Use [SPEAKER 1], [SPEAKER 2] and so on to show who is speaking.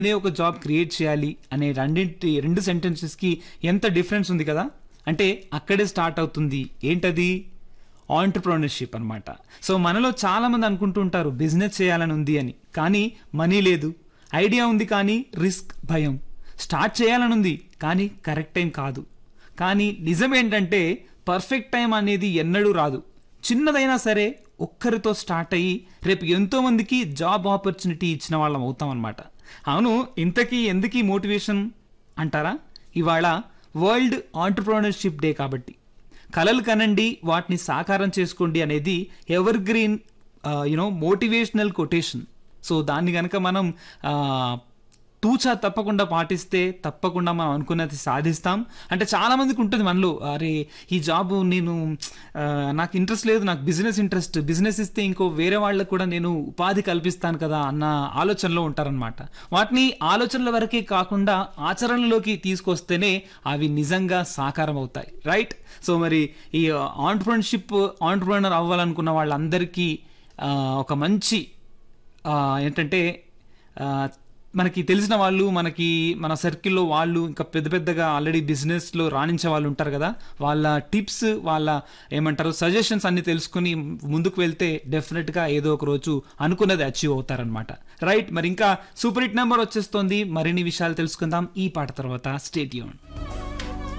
[SPEAKER 1] నే ఒక job create చేయాలి అనే రెండింటి రెండు సెంటెన్సెస్కి ఎంత డిఫరెన్స్ ఉంది కదా అంటే అక్కడే స్టార్ట్ అవుతుంది ఏంటది ఆంటర్ప్రోనర్షిప్ అన్నమాట సో మనలో చాలా మంది అనుకుంటూ ఉంటారు బిజినెస్ చేయాలని ఉంది అని కానీ మనీ లేదు ఐడియా ఉంది కానీ రిస్క్ భయం స్టార్ట్ చేయాలని ఉంది కానీ కరెక్ట్ టైం కాదు కానీ నిజం ఏంటంటే పర్ఫెక్ట్ టైం అనేది ఎన్నడూ రాదు చిన్నదైనా సరే ఒక్కరితో స్టార్ట్ అయ్యి రేపు ఎంతో మందికి జాబ్ ఆపర్చునిటీ ఇచ్చిన వాళ్ళం అవుతాం అనమాట అవును ఇంతకీ ఎందుకీ మోటివేషన్ అంటారా ఇవాళ వరల్డ్ ఆంటర్ప్రోనర్షిప్ డే కాబట్టి కలలు కనండి వాటిని సాకారం చేసుకోండి అనేది evergreen you know motivational quotation so దాన్ని కనుక మనం ఆ, తూచా తప్పకుండా పాటిస్తే తప్పకుండా మనం అనుకున్నది సాధిస్తాం అంటే చాలా మందికి ఉంటుంది మనలో అరే ఈ జాబ్ నేను ఆ, నాకు ఇంట్రెస్ట్ లేదు నాకు బిజినెస్ ఇంట్రెస్ట్ బిజినెస్ ఇస్తే ఇంకో వేరే వాళ్ళకు కూడా నేను ఉపాధి కల్పిస్తాను కదా అన్న ఆలోచనలో ఉంటారనమాట వాటిని ఆలోచనల వరకే కాకుండా ఆచరణలోకి తీసుకొస్తేనే అవి నిజంగా సాకారం అవుతాయి రైట్ సో మరి ఈ ఆంటర్ప్రినర్షిప్ ఆంటర్ప్రినర్ అవ్వాలనుకున్న వాళ్ళందరికీ ఆ, ఒక మంచి ఆ, ఏంటంటే ఆ, మనకి తెలిసిన వాళ్ళు మనకి మన సర్కిల్లో వాళ్ళు ఇంకా పెద్ద పెద్దగా ఆల్రెడీ బిజినెస్లో రాణించే వాళ్ళు ఉంటారు కదా వాళ్ళ టిప్స్ వాళ్ళ ఏమంటారు సజెషన్స్ అన్ని తెలుసుకుని ముందుకు వెళ్తే డెఫినెట్గా ఏదో ఒక రోజు అనుకున్నది అచీవ్ అవుతారనమాట రైట్ మరి ఇంకా సూపర్ హిట్ నెంబర్ వచ్చేస్తోంది మరిన్ని విషయాలు తెలుసుకుందాం ఈ పాట తర్వాత స్టేట్ యూన్